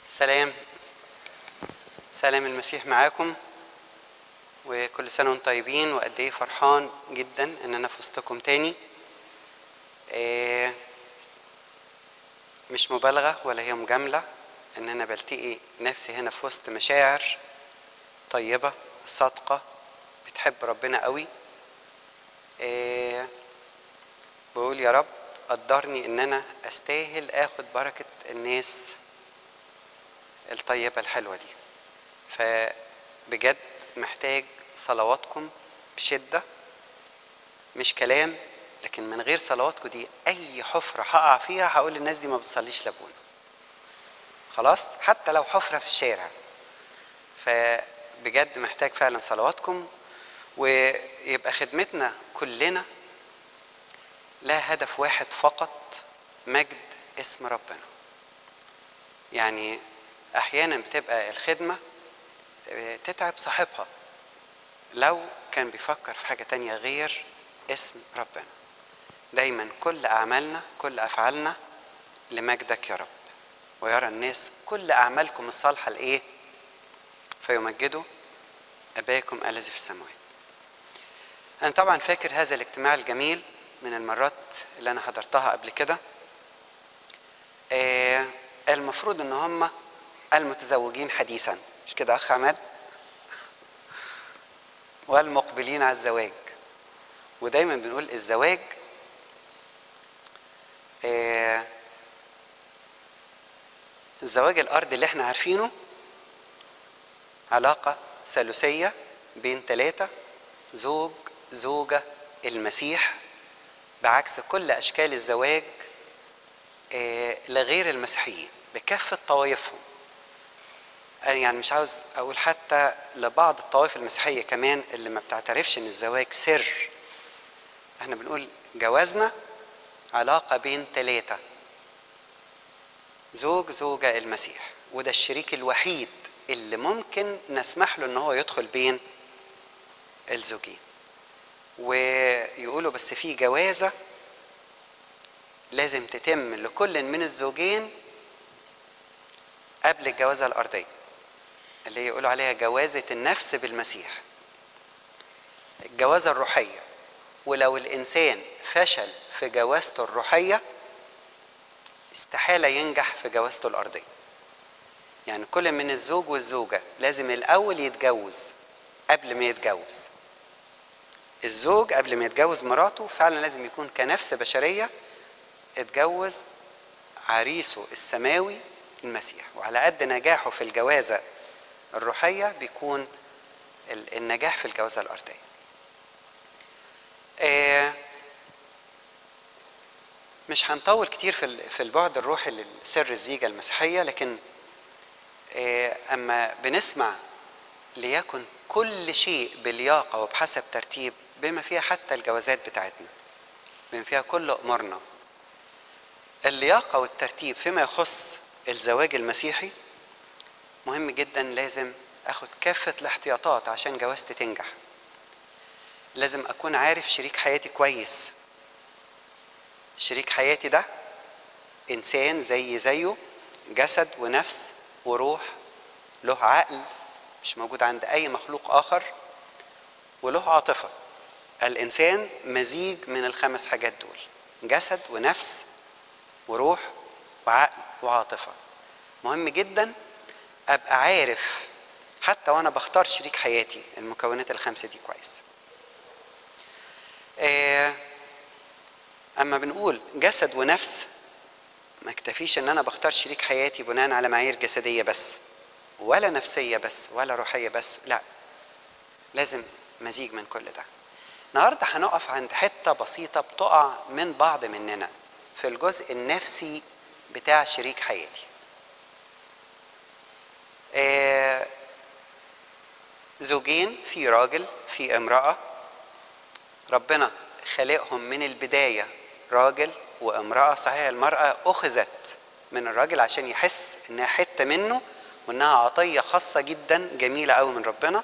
سلام سلام المسيح معاكم وكل سنة وانتم طيبين وقد ايه فرحان جدا ان انا في وسطكم تاني آه، مش مبالغة ولا هي مجاملة ان انا بلتقي نفسي هنا في وسط مشاعر طيبة صادقة بتحب ربنا قوي آه، بقول يا رب قدرني ان انا استاهل اخد بركة الناس الطيبة الحلوة دي فبجد محتاج صلواتكم بشدة مش كلام لكن من غير صلواتكم دي أي حفرة هقع فيها هقول للناس دي ما بتصليش لابونا خلاص حتى لو حفرة في الشارع فبجد محتاج فعلا صلواتكم ويبقى خدمتنا كلنا لا هدف واحد فقط مجد اسم ربنا يعني احيانا بتبقى الخدمه تتعب صاحبها لو كان بيفكر في حاجه تانية غير اسم ربنا دايما كل اعمالنا كل افعالنا لمجدك يا رب ويرى الناس كل اعمالكم الصالحه لايه فيمجدوا اباكم الذي في السماوات انا طبعا فاكر هذا الاجتماع الجميل من المرات اللي انا حضرتها قبل كده آه المفروض ان هم المتزوجين حديثا مش كده اخ عماد والمقبلين على الزواج ودايما بنقول الزواج آه الزواج الارضي اللي احنا عارفينه علاقة ثالوثية بين ثلاثة زوج زوجة المسيح بعكس كل أشكال الزواج آه لغير المسيحيين بكافة طوائفهم أنا يعني مش عاوز أقول حتى لبعض الطوائف المسيحية كمان اللي ما بتعترفش إن الزواج سر احنا بنقول جوازنا علاقة بين ثلاثة زوج زوجة المسيح وده الشريك الوحيد اللي ممكن نسمح له ان هو يدخل بين الزوجين ويقولوا بس في جوازة لازم تتم لكل من الزوجين قبل الجوازة الأرضية اللي يقولوا عليها جوازة النفس بالمسيح الجوازة الروحية ولو الإنسان فشل في جوازته الروحية استحالة ينجح في جوازته الأرضية يعني كل من الزوج والزوجة لازم الأول يتجوز قبل ما يتجوز الزوج قبل ما يتجوز مراته فعلا لازم يكون كنفس بشرية اتجوز عريسه السماوي المسيح وعلى قد نجاحه في الجوازة الروحية بيكون النجاح في الجوازة الأرضية مش هنطول كتير في في البعد الروحي لسر الزيجة المسيحية لكن أما بنسمع ليكن كل شيء بلياقة وبحسب ترتيب بما فيها حتى الجوازات بتاعتنا بما فيها كل أمورنا اللياقة والترتيب فيما يخص الزواج المسيحي مهم جدا لازم اخد كافة الاحتياطات عشان جوازتي تنجح لازم اكون عارف شريك حياتي كويس شريك حياتي ده انسان زي زيه جسد ونفس وروح له عقل مش موجود عند اي مخلوق اخر وله عاطفة الانسان مزيج من الخمس حاجات دول جسد ونفس وروح وعقل وعاطفة مهم جدا ابقى عارف حتى وانا بختار شريك حياتي المكونات الخمسة دي كويس اما بنقول جسد ونفس ما اكتفيش ان انا بختار شريك حياتي بناء على معايير جسدية بس ولا نفسية بس ولا روحية بس لا لازم مزيج من كل ده النهارده هنقف عند حتة بسيطة بتقع من بعض مننا في الجزء النفسي بتاع شريك حياتي آه زوجين في راجل في امرأة ربنا خلقهم من البداية راجل وامرأة صحيح المرأة أخذت من الراجل عشان يحس إنها حتة منه وإنها عطية خاصة جدا جميلة أوي من ربنا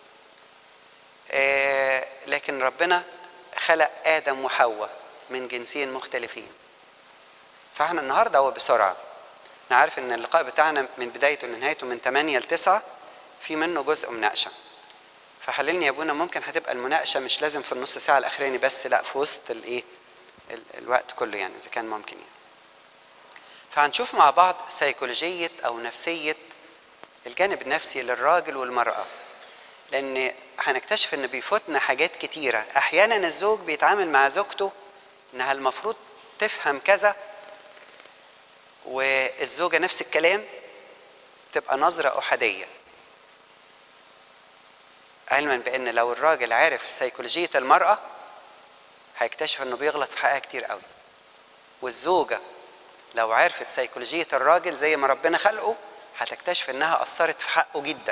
آه لكن ربنا خلق آدم وحواء من جنسين مختلفين فاحنا النهارده هو بسرعه انا عارف ان اللقاء بتاعنا من بدايته لنهايته من 8 ل 9 في منه جزء مناقشه فحللني يا ابونا ممكن هتبقى المناقشه مش لازم في النص ساعه الاخراني بس لا في وسط الايه الوقت كله يعني اذا كان ممكن يعني فهنشوف مع بعض سيكولوجيه او نفسيه الجانب النفسي للراجل والمراه لان هنكتشف ان بيفوتنا حاجات كتيره احيانا الزوج بيتعامل مع زوجته انها المفروض تفهم كذا والزوجه نفس الكلام تبقى نظره احاديه علما بان لو الراجل عارف سيكولوجيه المراه هيكتشف انه بيغلط في حقها كتير قوي والزوجه لو عرفت سيكولوجيه الراجل زي ما ربنا خلقه هتكتشف انها اثرت في حقه جدا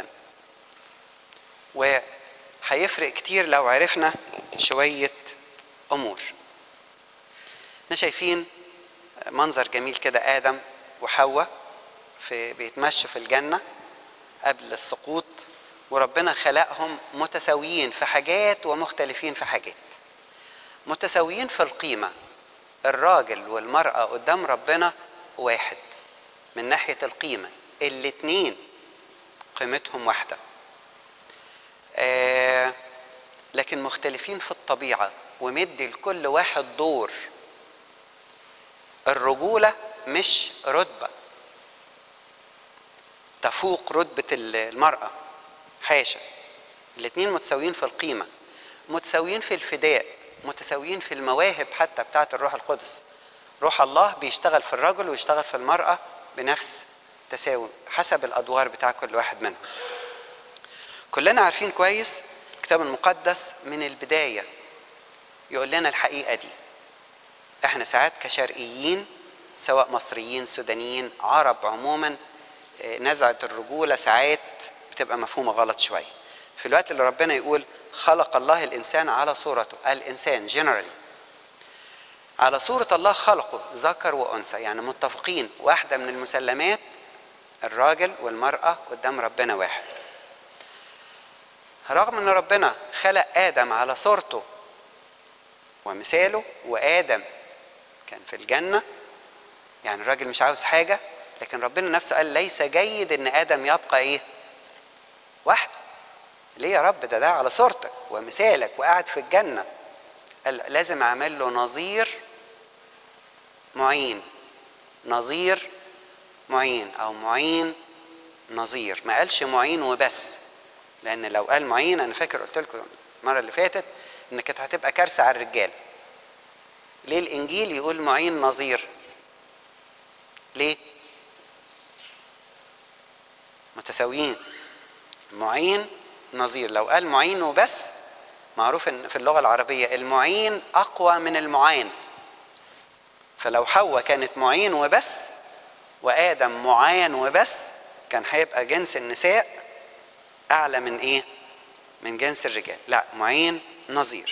وهيفرق كتير لو عرفنا شويه امور احنا شايفين منظر جميل كده ادم وحواء في بيتمشوا في الجنه قبل السقوط وربنا خلقهم متساويين في حاجات ومختلفين في حاجات متساويين في القيمه الراجل والمراه قدام ربنا واحد من ناحيه القيمه الاتنين قيمتهم واحده آه لكن مختلفين في الطبيعه ومدي لكل واحد دور الرجوله مش رتبه تفوق رتبه المراه حاشا الاثنين متساويين في القيمه متساويين في الفداء متساويين في المواهب حتى بتاعه الروح القدس روح الله بيشتغل في الرجل ويشتغل في المراه بنفس تساوي حسب الادوار بتاع كل واحد منهم كلنا عارفين كويس الكتاب المقدس من البدايه يقول لنا الحقيقه دي احنا ساعات كشرقيين سواء مصريين سودانيين عرب عموما نزعه الرجوله ساعات بتبقى مفهومه غلط شويه في الوقت اللي ربنا يقول خلق الله الانسان على صورته الانسان جنرالي على صورة الله خلقه ذكر وأنثى يعني متفقين واحدة من المسلمات الراجل والمرأة قدام ربنا واحد رغم ان ربنا خلق آدم على صورته ومثاله وآدم كان في الجنة يعني الراجل مش عاوز حاجة لكن ربنا نفسه قال ليس جيد ان آدم يبقى ايه وحده ليه يا رب ده ده على صورتك ومثالك وقاعد في الجنة قال لازم اعمل له نظير معين نظير معين او معين نظير ما قالش معين وبس لان لو قال معين انا فاكر قلت لكم المره اللي فاتت ان كانت هتبقى كارثه على الرجال ليه الانجيل يقول معين نظير ليه متساويين معين نظير لو قال معين وبس معروف ان في اللغه العربيه المعين اقوى من المعان فلو حواء كانت معين وبس وادم معان وبس كان هيبقى جنس النساء اعلى من ايه من جنس الرجال لا معين نظير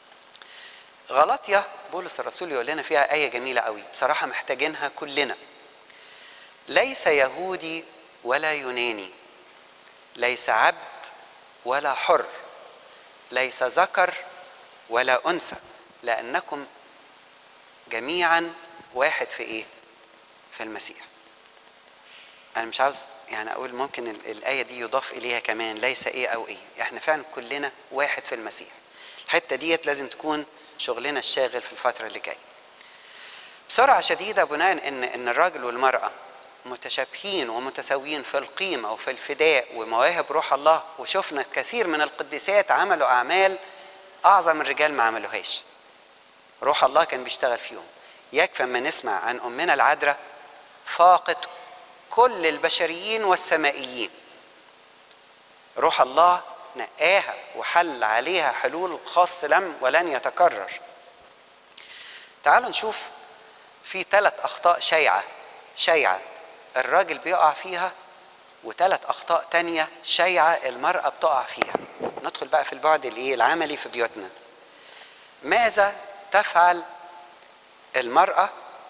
غلطية بولس الرسول يقول لنا فيها آية جميلة قوي بصراحة محتاجينها كلنا ليس يهودي ولا يوناني ليس عبد ولا حر ليس ذكر ولا أنثى لأنكم جميعا واحد في إيه؟ في المسيح أنا مش عاوز يعني أقول ممكن الآية دي يضاف إليها كمان ليس إيه أو إيه إحنا فعلا كلنا واحد في المسيح الحتة ديت لازم تكون شغلنا الشاغل في الفترة اللي جاية بسرعة شديدة بناء إن إن الراجل والمرأة متشابهين ومتساويين في القيمة وفي الفداء ومواهب روح الله وشفنا كثير من القديسات عملوا أعمال أعظم الرجال ما عملوهاش روح الله كان بيشتغل فيهم يكفي ما نسمع عن أمنا العذراء فاقت كل البشريين والسمائيين روح الله نقاها وحل عليها حلول خاص لم ولن يتكرر تعالوا نشوف في ثلاث أخطاء شيعة شيعة الراجل بيقع فيها وثلاث أخطاء تانية شيعة المرأة بتقع فيها ندخل بقى في البعد الإيه العملي في بيوتنا ماذا تفعل المرأة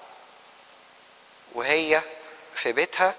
وهي في بيتها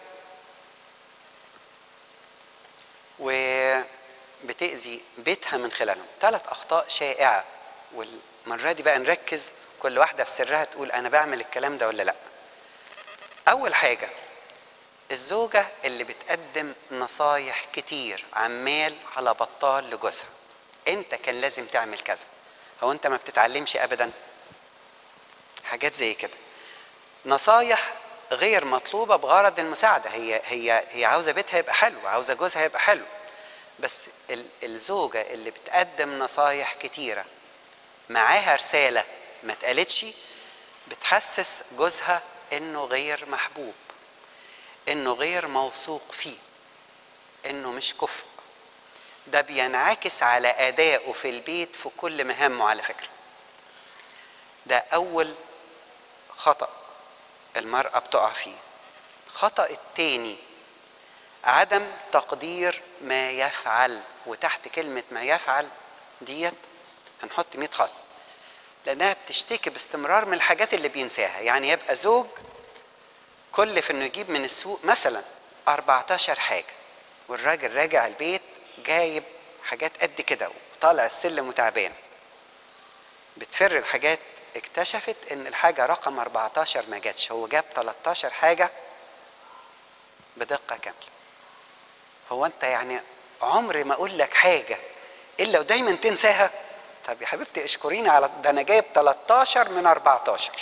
وبتأذي بيتها من خلالهم ثلاث أخطاء شائعة والمرة دي بقى نركز كل واحدة في سرها تقول أنا بعمل الكلام ده ولا لأ أول حاجة الزوجة اللي بتقدم نصايح كتير عمال على بطال لجوزها انت كان لازم تعمل كذا هو انت ما بتتعلمش ابدا حاجات زي كده نصايح غير مطلوبة بغرض المساعدة هي هي هي عاوزة بيتها يبقى حلو عاوزة جوزها يبقى حلو بس الزوجة اللي بتقدم نصايح كتيرة معاها رسالة ما اتقالتش بتحسس جوزها انه غير محبوب انه غير موثوق فيه انه مش كفء ده بينعكس على ادائه في البيت في كل مهامه على فكره ده اول خطا المراه بتقع فيه الخطا التاني عدم تقدير ما يفعل وتحت كلمه ما يفعل ديت هنحط 100 خط لانها بتشتكي باستمرار من الحاجات اللي بينساها يعني يبقى زوج كلف انه يجيب من السوق مثلا 14 حاجه والراجل راجع البيت جايب حاجات قد كده وطالع السلم وتعبان بتفر الحاجات اكتشفت ان الحاجه رقم 14 ما جاتش هو جاب 13 حاجه بدقه كامله هو انت يعني عمري ما اقول لك حاجه الا ودايما تنساها طب يا حبيبتي اشكريني على ده انا جايب 13 من 14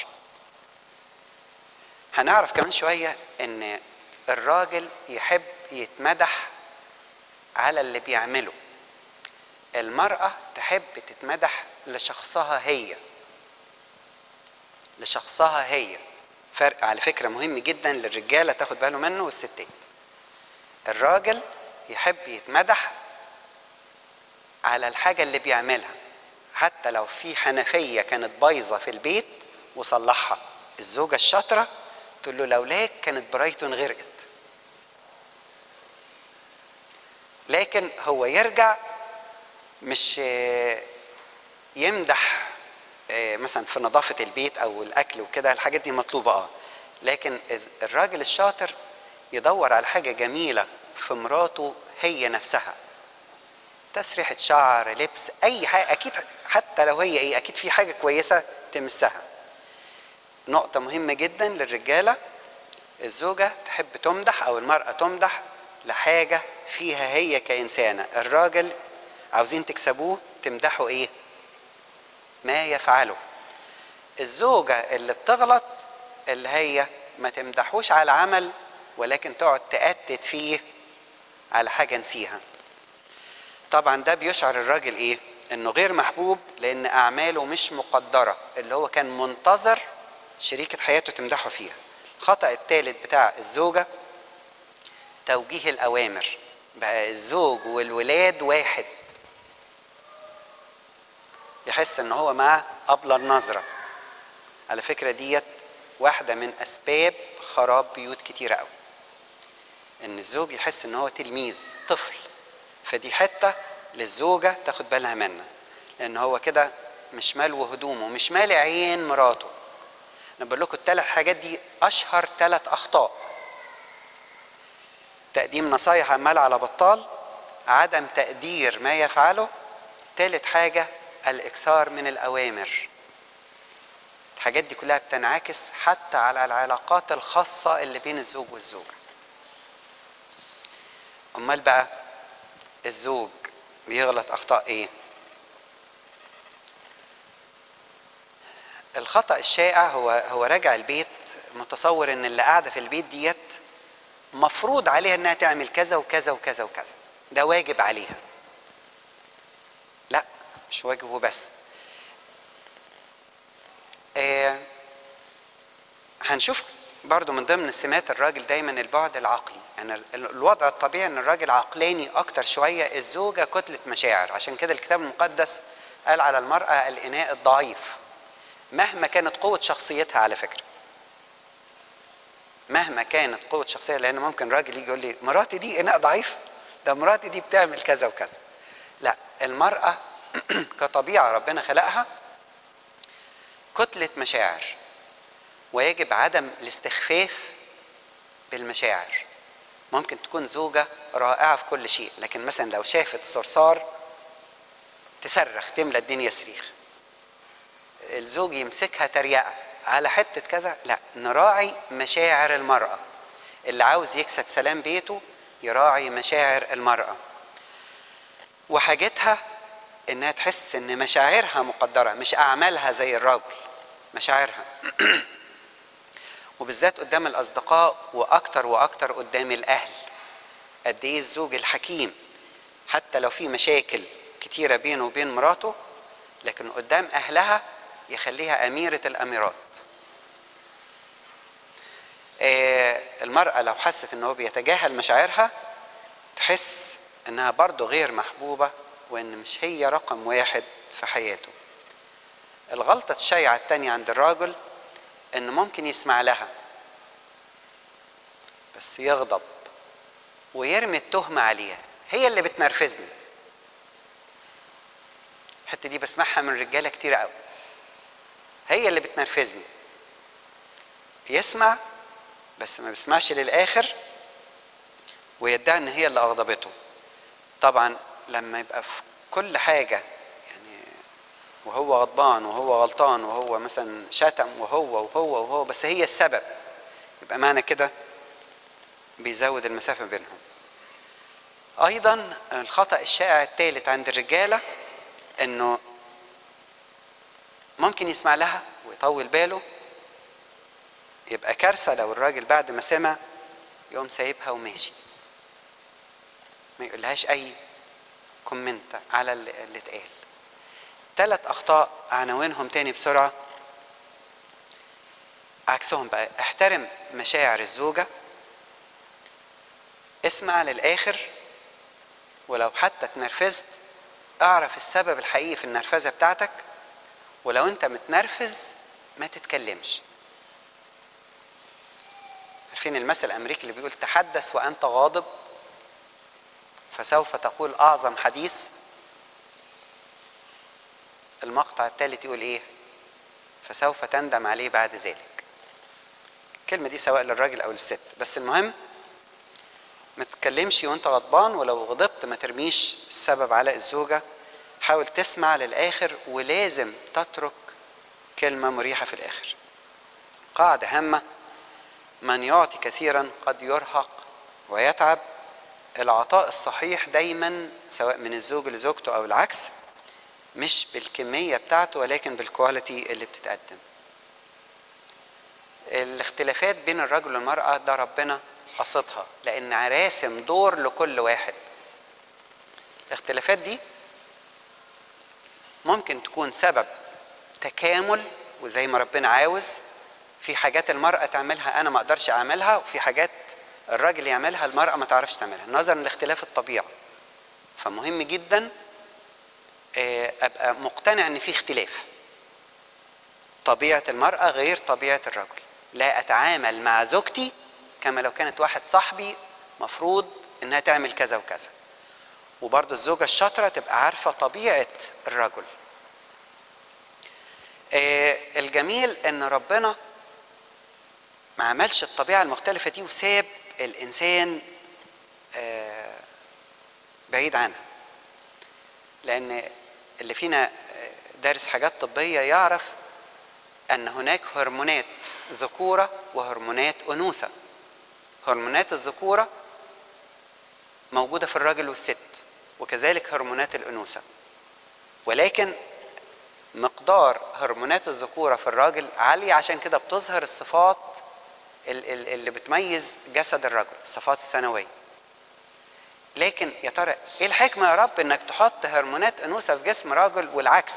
هنعرف كمان شويه ان الراجل يحب يتمدح على اللي بيعمله المرأة تحب تتمدح لشخصها هي لشخصها هي فرق على فكرة مهم جدا للرجالة تاخد باله منه والستات الراجل يحب يتمدح على الحاجة اللي بيعملها حتى لو في حنفية كانت بايظة في البيت وصلحها الزوجة الشاطرة تقول له لولاك كانت برايتون غرقت لكن هو يرجع مش يمدح مثلا في نظافة البيت أو الأكل وكده الحاجات دي مطلوبة اه لكن الراجل الشاطر يدور على حاجة جميلة في مراته هي نفسها تسريحة شعر لبس أي حاجة أكيد حتى لو هي إيه أكيد في حاجة كويسة تمسها نقطة مهمة جدا للرجالة الزوجة تحب تمدح أو المرأة تمدح لحاجة فيها هي كإنسانة الراجل عاوزين تكسبوه تمدحوا إيه ما يفعله الزوجة اللي بتغلط اللي هي ما تمدحوش على عمل ولكن تقعد تأتت فيه على حاجة نسيها طبعا ده بيشعر الراجل ايه انه غير محبوب لان اعماله مش مقدرة اللي هو كان منتظر شريكة حياته تمدحه فيها الخطأ الثالث بتاع الزوجة توجيه الأوامر بقى الزوج والولاد واحد يحس ان هو معاه أبلة النظرة على فكرة ديت واحدة من أسباب خراب بيوت كتيرة قوي ان الزوج يحس ان هو تلميذ طفل فدي حتة للزوجة تاخد بالها منها لان هو كده مش مالو هدومه مش مالي عين مراته انا بقول لكم الثلاث حاجات دي اشهر ثلاث اخطاء تقديم نصايح عمال على بطال عدم تقدير ما يفعله ثالث حاجة الإكثار من الأوامر الحاجات دي كلها بتنعكس حتى على العلاقات الخاصة اللي بين الزوج والزوجة أمال بقى الزوج بيغلط أخطاء إيه؟ الخطأ الشائع هو هو راجع البيت متصور إن اللي قاعدة في البيت ديت مفروض عليها إنها تعمل كذا وكذا وكذا وكذا ده واجب عليها لا مش واجب وبس آه هنشوف برضو من ضمن سمات الراجل دايما البعد العقلي يعني الوضع الطبيعي ان الراجل عقلاني اكتر شويه الزوجه كتله مشاعر عشان كده الكتاب المقدس قال على المراه الاناء الضعيف مهما كانت قوه شخصيتها على فكره مهما كانت قوه شخصيتها لان ممكن راجل يجي يقول لي مراتي دي اناء ضعيف ده مراتي دي بتعمل كذا وكذا لا المراه كطبيعه ربنا خلقها كتله مشاعر ويجب عدم الاستخفاف بالمشاعر ممكن تكون زوجة رائعة في كل شيء لكن مثلا لو شافت صرصار تصرخ تملى الدنيا صريخ الزوج يمسكها تريقة على حتة كذا لا نراعي مشاعر المرأة اللي عاوز يكسب سلام بيته يراعي مشاعر المرأة وحاجتها انها تحس ان مشاعرها مقدرة مش اعمالها زي الراجل مشاعرها وبالذات قدام الاصدقاء واكتر واكتر قدام الاهل قد ايه الزوج الحكيم حتى لو في مشاكل كتيره بينه وبين مراته لكن قدام اهلها يخليها اميره الاميرات آه، المراه لو حست ان هو بيتجاهل مشاعرها تحس انها برضه غير محبوبه وان مش هي رقم واحد في حياته الغلطه الشائعه التانية عند الراجل انه ممكن يسمع لها بس يغضب ويرمي التهمة عليها هي اللي بتنرفزني الحتة دي بسمعها من رجالة كتير قوي هي اللي بتنرفزني يسمع بس ما بيسمعش للآخر ويدعي ان هي اللي اغضبته طبعا لما يبقى في كل حاجة يعني وهو غضبان وهو غلطان وهو مثلا شتم وهو وهو وهو بس هي السبب يبقى معنى كده بيزود المسافة بينهم أيضا الخطأ الشائع الثالث عند الرجالة إنه ممكن يسمع لها ويطول باله يبقى كارثة لو الراجل بعد ما سمع يقوم سايبها وماشي ما يقولهاش أي كومنت على اللي اللي اتقال ثلاث أخطاء عناوينهم تاني بسرعة عكسهم بقى احترم مشاعر الزوجة اسمع للآخر ولو حتى اتنرفزت اعرف السبب الحقيقي في النرفزة بتاعتك ولو انت متنرفز ما تتكلمش عارفين المثل الامريكي اللي بيقول تحدث وانت غاضب فسوف تقول اعظم حديث المقطع الثالث يقول ايه فسوف تندم عليه بعد ذلك الكلمة دي سواء للراجل او للست بس المهم ما تتكلمش وانت غضبان ولو غضبت ما ترميش السبب على الزوجة حاول تسمع للآخر ولازم تترك كلمة مريحة في الآخر قاعدة هامة من يعطي كثيرا قد يرهق ويتعب العطاء الصحيح دايما سواء من الزوج لزوجته أو العكس مش بالكمية بتاعته ولكن بالكواليتي اللي بتتقدم الاختلافات بين الرجل والمرأة ده ربنا قصدها لأن راسم دور لكل واحد الاختلافات دي ممكن تكون سبب تكامل وزي ما ربنا عاوز في حاجات المرأة تعملها أنا ما أقدرش أعملها وفي حاجات الراجل يعملها المرأة ما تعرفش تعملها نظرا لاختلاف الطبيعة فمهم جدا آه، أبقى مقتنع إن في اختلاف طبيعة المرأة غير طبيعة الرجل لا أتعامل مع زوجتي كما لو كانت واحد صاحبي مفروض إنها تعمل كذا وكذا وبرضه الزوجة الشاطرة تبقى عارفة طبيعة الرجل آه، الجميل ان ربنا ما عملش الطبيعة المختلفة دي وساب الإنسان آه، بعيد عنها لأن اللي فينا آه، دارس حاجات طبية يعرف أن هناك هرمونات ذكورة وهرمونات أنوثة هرمونات الذكورة موجودة في الراجل والست وكذلك هرمونات الأنوثة ولكن مقدار هرمونات الذكورة في الراجل عالية عشان كده بتظهر الصفات ال- ال- اللي بتميز جسد الرجل الصفات الثانوية لكن يا ترى ايه الحكمة يا رب انك تحط هرمونات انوثة في جسم راجل والعكس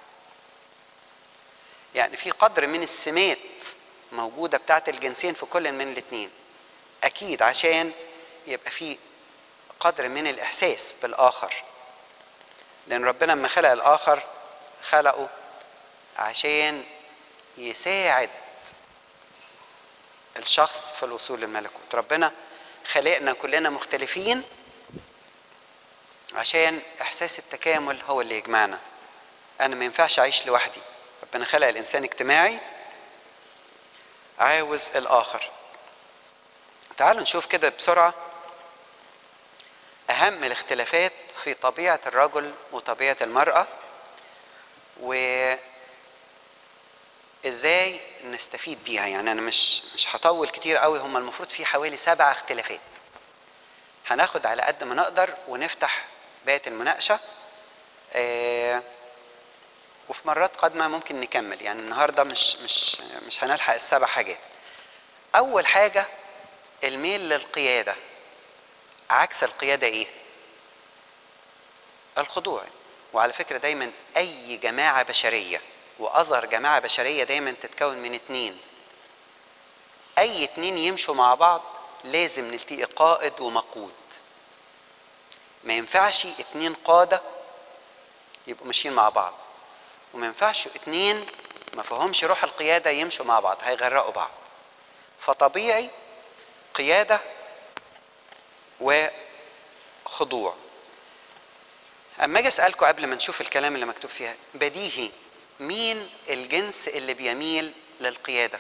يعني في قدر من السمات موجودة بتاعت الجنسين في كل من الاثنين اكيد عشان يبقى في قدر من الاحساس بالاخر لان ربنا لما خلق الاخر خلقه عشان يساعد الشخص في الوصول للملكوت ربنا خلقنا كلنا مختلفين عشان احساس التكامل هو اللي يجمعنا انا ما ينفعش اعيش لوحدي ربنا خلق الانسان اجتماعي عاوز الاخر تعالوا نشوف كده بسرعه اهم الاختلافات في طبيعه الرجل وطبيعه المراه و ازاي نستفيد بيها يعني انا مش مش هطول كتير قوي هم المفروض في حوالي سبع اختلافات هناخد على قد ما نقدر ونفتح بقيه المناقشه آه وفي مرات قادمه ممكن نكمل يعني النهارده مش مش مش هنلحق السبع حاجات اول حاجه الميل للقياده عكس القياده ايه الخضوع وعلى فكره دايما اي جماعه بشريه واصغر جماعه بشريه دايما تتكون من اتنين اي اتنين يمشوا مع بعض لازم نلتقي قائد ومقود ما ينفعش اتنين قاده يبقوا ماشيين مع بعض وما ينفعش اتنين ما فيهمش روح القياده يمشوا مع بعض هيغرقوا بعض فطبيعي قياده وخضوع اما اجي اسالكم قبل ما نشوف الكلام اللي مكتوب فيها بديهي مين الجنس اللي بيميل للقياده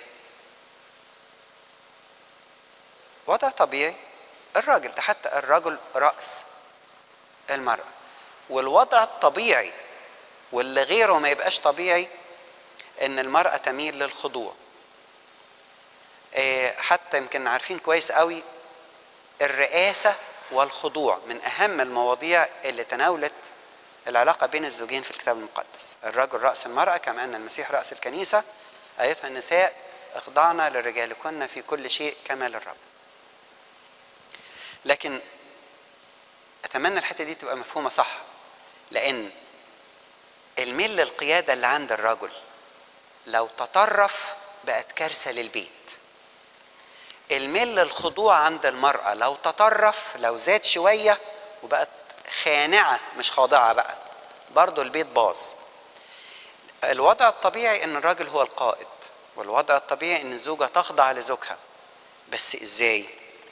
وضع طبيعي الراجل ده حتى الرجل راس المراه والوضع الطبيعي واللي غيره ما يبقاش طبيعي ان المراه تميل للخضوع حتى يمكن عارفين كويس قوي الرئاسه والخضوع من اهم المواضيع اللي تناولت العلاقه بين الزوجين في الكتاب المقدس الرجل راس المراه كما ان المسيح راس الكنيسه ايتها النساء اخضعنا لرجالكن في كل شيء كما للرب لكن اتمنى الحته دي تبقى مفهومه صح لان الميل للقياده اللي عند الرجل لو تطرف بقت كارثه للبيت الميل للخضوع عند المراه لو تطرف لو زاد شويه وبقت خانعه مش خاضعه بقى برضه البيت باظ الوضع الطبيعي ان الراجل هو القائد والوضع الطبيعي ان الزوجه تخضع لزوجها بس ازاي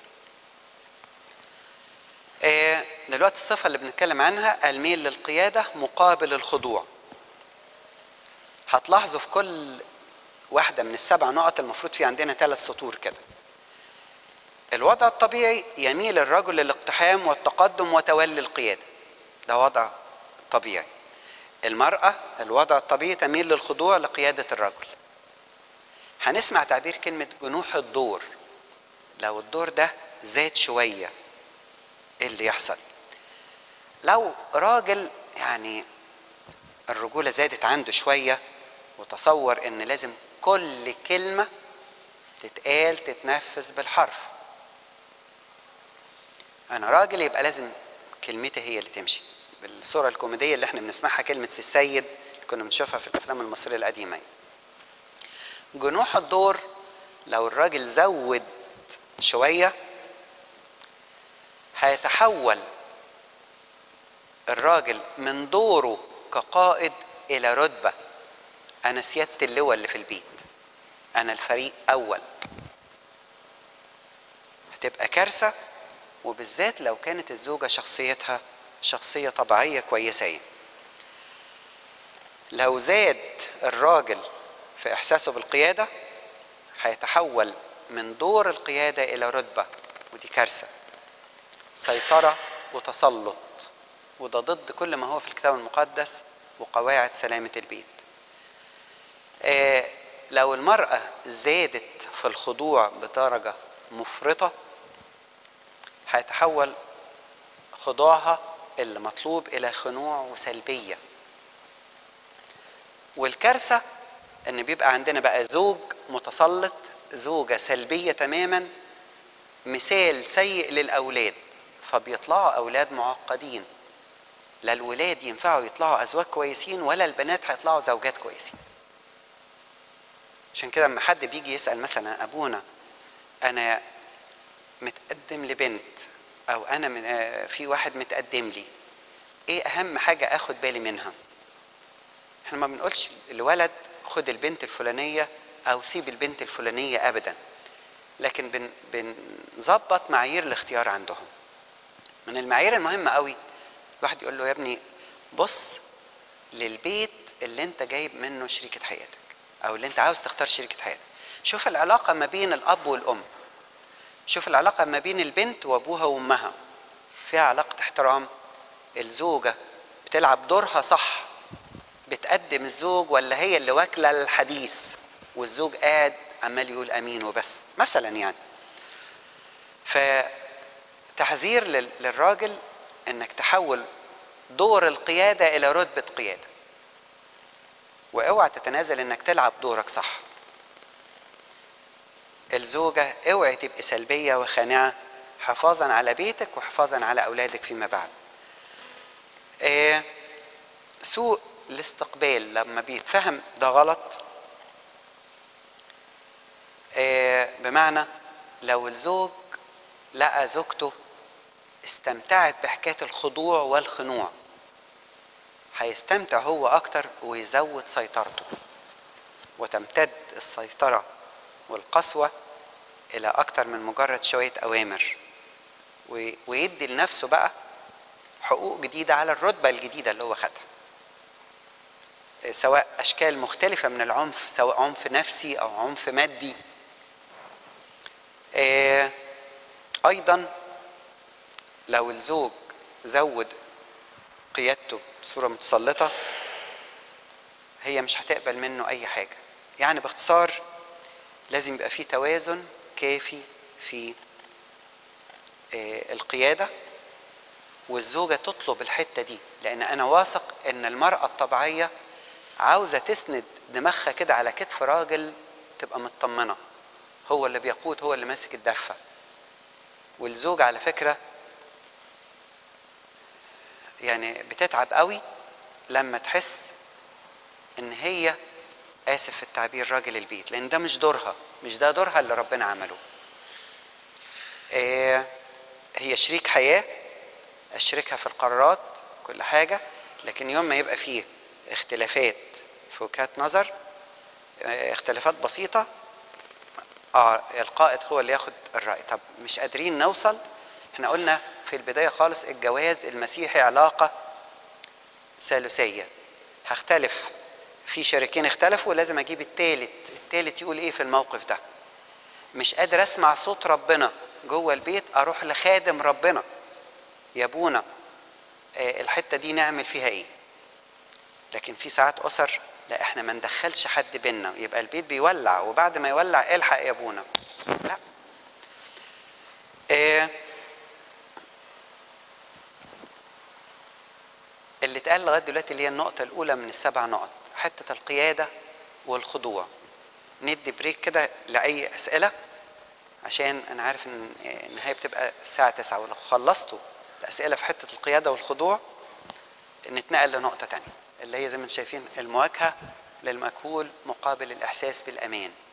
آه دلوقتي الصفه اللي بنتكلم عنها الميل للقياده مقابل الخضوع هتلاحظوا في كل واحده من السبع نقط المفروض في عندنا ثلاث سطور كده الوضع الطبيعي يميل الرجل للاقتحام والتقدم وتولي القياده ده وضع طبيعي المراه الوضع الطبيعي تميل للخضوع لقياده الرجل هنسمع تعبير كلمه جنوح الدور لو الدور ده زاد شويه ايه اللي يحصل لو راجل يعني الرجوله زادت عنده شويه وتصور ان لازم كل كلمه تتقال تتنفذ بالحرف انا راجل يبقى لازم كلمتي هي اللي تمشي بالصوره الكوميديه اللي احنا بنسمعها كلمه سي السيد اللي كنا بنشوفها في الافلام المصريه القديمه جنوح الدور لو الراجل زود شويه هيتحول الراجل من دوره كقائد الى رتبه انا سياده اللواء اللي في البيت انا الفريق اول هتبقى كارثه وبالذات لو كانت الزوجه شخصيتها شخصيه طبيعيه كويسه لو زاد الراجل في احساسه بالقياده هيتحول من دور القياده الى رتبه ودي كارثه سيطره وتسلط وده ضد كل ما هو في الكتاب المقدس وقواعد سلامه البيت آه لو المراه زادت في الخضوع بدرجه مفرطه هيتحول خضوعها اللي مطلوب الى خنوع وسلبيه والكارثه ان بيبقى عندنا بقى زوج متسلط زوجه سلبيه تماما مثال سيء للاولاد فبيطلعوا اولاد معقدين لا الولاد ينفعوا يطلعوا ازواج كويسين ولا البنات هيطلعوا زوجات كويسين عشان كده لما حد بيجي يسال مثلا ابونا انا متقدم لبنت او انا من في واحد متقدم لي ايه اهم حاجه اخد بالي منها احنا ما بنقولش الولد خد البنت الفلانيه او سيب البنت الفلانيه ابدا لكن بن بنظبط معايير الاختيار عندهم من المعايير المهمه قوي الواحد يقول له يا ابني بص للبيت اللي انت جايب منه شريكه حياتك او اللي انت عاوز تختار شريكه حياتك شوف العلاقه ما بين الاب والام شوف العلاقة ما بين البنت وأبوها وأمها فيها علاقة احترام الزوجة بتلعب دورها صح بتقدم الزوج ولا هي اللي واكلة الحديث والزوج قاعد عمال يقول امين وبس مثلا يعني فتحذير لل- للراجل انك تحول دور القياده الى رتبه قياده واوعى تتنازل انك تلعب دورك صح الزوجه اوعي تبقي سلبيه وخانعه حفاظا على بيتك وحفاظا على اولادك فيما بعد آه، سوء الاستقبال لما بيتفهم ده غلط آه، بمعنى لو الزوج لقى زوجته استمتعت بحكايه الخضوع والخنوع هيستمتع هو اكتر ويزود سيطرته وتمتد السيطره والقسوه الى اكتر من مجرد شويه اوامر وي- ويدي لنفسه بقى حقوق جديده على الرتبه الجديده اللي هو خدها سواء اشكال مختلفه من العنف سواء عنف نفسي او عنف مادي آه، ايضا لو الزوج زود قيادته بصوره متسلطه هي مش هتقبل منه اي حاجه يعني باختصار لازم يبقى في توازن كافي في آه، القياده والزوجه تطلب الحته دي لان انا واثق ان المراه الطبيعيه عاوزه تسند دماغها كده على كتف راجل تبقى مطمنه هو اللي بيقود هو اللي ماسك الدفه والزوج على فكره يعني بتتعب قوي لما تحس ان هي اسف في التعبير راجل البيت لان ده مش دورها مش ده دورها اللي ربنا عمله آه، هي شريك حياه اشركها في القرارات كل حاجه لكن يوم ما يبقى فيه اختلافات في وجهات نظر آه، اختلافات بسيطه اه القائد هو اللي ياخد الراي طب مش قادرين نوصل احنا قلنا في البدايه خالص الجواز المسيحي علاقه ثالثيه هختلف في شريكين اختلفوا لازم اجيب التالت التالت يقول ايه في الموقف ده مش قادر اسمع صوت ربنا جوه البيت اروح لخادم ربنا يا ابونا آه، الحته دي نعمل فيها ايه لكن في ساعات اسر لا احنا ما ندخلش حد بينا يبقى البيت بيولع وبعد ما يولع الحق يا ابونا لا آه، اللي اتقال لغايه دلوقتي اللي هي النقطه الاولى من السبع نقط حته القياده والخضوع ندي بريك كده لاي اسئله عشان انا عارف ان النهايه بتبقى الساعه 9 ولو خلصتوا الاسئله في حته القياده والخضوع نتنقل لنقطه تانية اللي هي زي ما انتم شايفين المواجهه للمجهول مقابل الاحساس بالامان